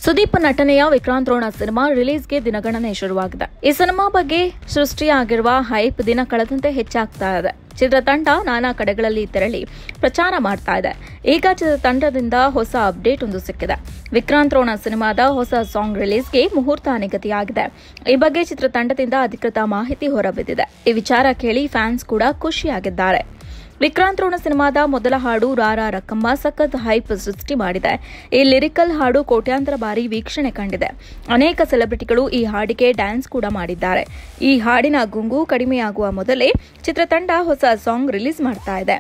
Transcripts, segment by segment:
ಸುದೀಪ್ ನಟನೆಯ ವಿಕ್ರಾಂತ್ ರೋಣ ಸಿನಿಮಾ ರಿಲೀಸ್ಗೆ ದಿನಗಣನೆ ಶುರುವಾಗಿದೆ ಈ ಸಿನಿಮಾ ಬಗ್ಗೆ ಸೃಷ್ಟಿಯಾಗಿರುವ ಹೈಪ್ ದಿನ ಕಳೆದಂತೆ ಹೆಚ್ಚಾಗ್ತಾ ಇದೆ ಚಿತ್ರತಂಡ ನಾನಾ ಕಡೆಗಳಲ್ಲಿ ತೆರಳಿ ಪ್ರಚಾರ ಮಾಡ್ತಾ ಇದೆ ಈಗ ಚಿತ್ರತಂಡದಿಂದ ಹೊಸ ಅಪ್ಡೇಟ್ ಒಂದು ಸಿಕ್ಕಿದೆ ವಿಕ್ರಾಂತ್ ರೋಣ ಸಿನಿಮಾದ ಹೊಸ ಸಾಂಗ್ ರಿಲೀಸ್ಗೆ ಮುಹೂರ್ತ ನಿಗದಿಯಾಗಿದೆ ಈ ಬಗ್ಗೆ ಚಿತ್ರತಂಡದಿಂದ ಅಧಿಕೃತ ಮಾಹಿತಿ ಹೊರಬಿದ್ದಿದೆ ಈ ವಿಚಾರ ಕೇಳಿ ಫ್ಯಾನ್ಸ್ ಕೂಡ ಖುಷಿಯಾಗಿದ್ದಾರೆ ವಿಕ್ರಾಂತ್ ರೋಣ ಸಿನಿಮಾದ ಮೊದಲ ಹಾಡು ರಾರಾ ರಕ್ಕಮ್ಮ ಸಖತ್ ಹೈಪ್ ಸೃಷ್ಟಿ ಮಾಡಿದೆ ಈ ಲಿರಿಕಲ್ ಹಾಡು ಕೋಟ್ಯಾಂತರ ಬಾರಿ ವೀಕ್ಷಣೆ ಕಂಡಿದೆ ಅನೇಕ ಸೆಲೆಬ್ರಿಟಿಗಳು ಈ ಹಾಡಿಗೆ ಡ್ಯಾನ್ಸ್ ಕೂಡ ಮಾಡಿದ್ದಾರೆ ಈ ಹಾಡಿನ ಗುಂಗು ಕಡಿಮೆಯಾಗುವ ಮೊದಲೇ ಚಿತ್ರತಂಡ ಹೊಸ ಸಾಂಗ್ ರಿಲೀಸ್ ಮಾಡ್ತಾ ಇದೆ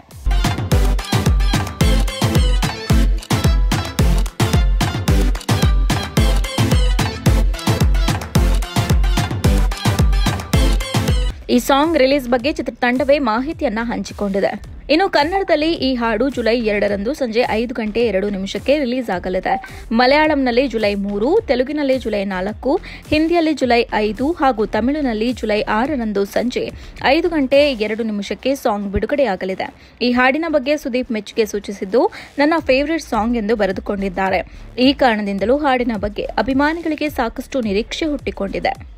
ಈ ಸಾಂಗ್ ರಿಲೀಸ್ ಬಗ್ಗೆ ಚಿತ್ರತಂಡವೇ ಮಾಹಿತಿಯನ್ನ ಹಂಚಿಕೊಂಡಿದೆ ಇನ್ನು ಕನ್ನಡದಲ್ಲಿ ಈ ಹಾಡು ಜುಲೈ ಎರಡರಂದು ಸಂಜೆ ಐದು ಗಂಟೆ ಎರಡು ನಿಮಿಷಕ್ಕೆ ರಿಲೀಸ್ ಆಗಲಿದೆ ಮಲಯಾಳಂನಲ್ಲಿ ಜುಲೈ ಮೂರು ತೆಲುಗಿನಲ್ಲಿ ಜುಲೈ ನಾಲ್ಕು ಹಿಂದಿಯಲ್ಲಿ ಜುಲೈ ಐದು ಹಾಗೂ ತಮಿಳಿನಲ್ಲಿ ಜುಲೈ ಆರರಂದು ಸಂಜೆ ಐದು ಗಂಟೆ ಎರಡು ನಿಮಿಷಕ್ಕೆ ಸಾಂಗ್ ಬಿಡುಗಡೆಯಾಗಲಿದೆ ಈ ಹಾಡಿನ ಬಗ್ಗೆ ಸುದೀಪ್ ಮೆಚ್ಚುಗೆ ಸೂಚಿಸಿದ್ದು ನನ್ನ ಫೇವರಿಟ್ ಸಾಂಗ್ ಎಂದು ಬರೆದುಕೊಂಡಿದ್ದಾರೆ ಈ ಕಾರಣದಿಂದಲೂ ಹಾಡಿನ ಬಗ್ಗೆ ಅಭಿಮಾನಿಗಳಿಗೆ ಸಾಕಷ್ಟು ನಿರೀಕ್ಷೆ ಹುಟ್ಟಿಕೊಂಡಿದೆ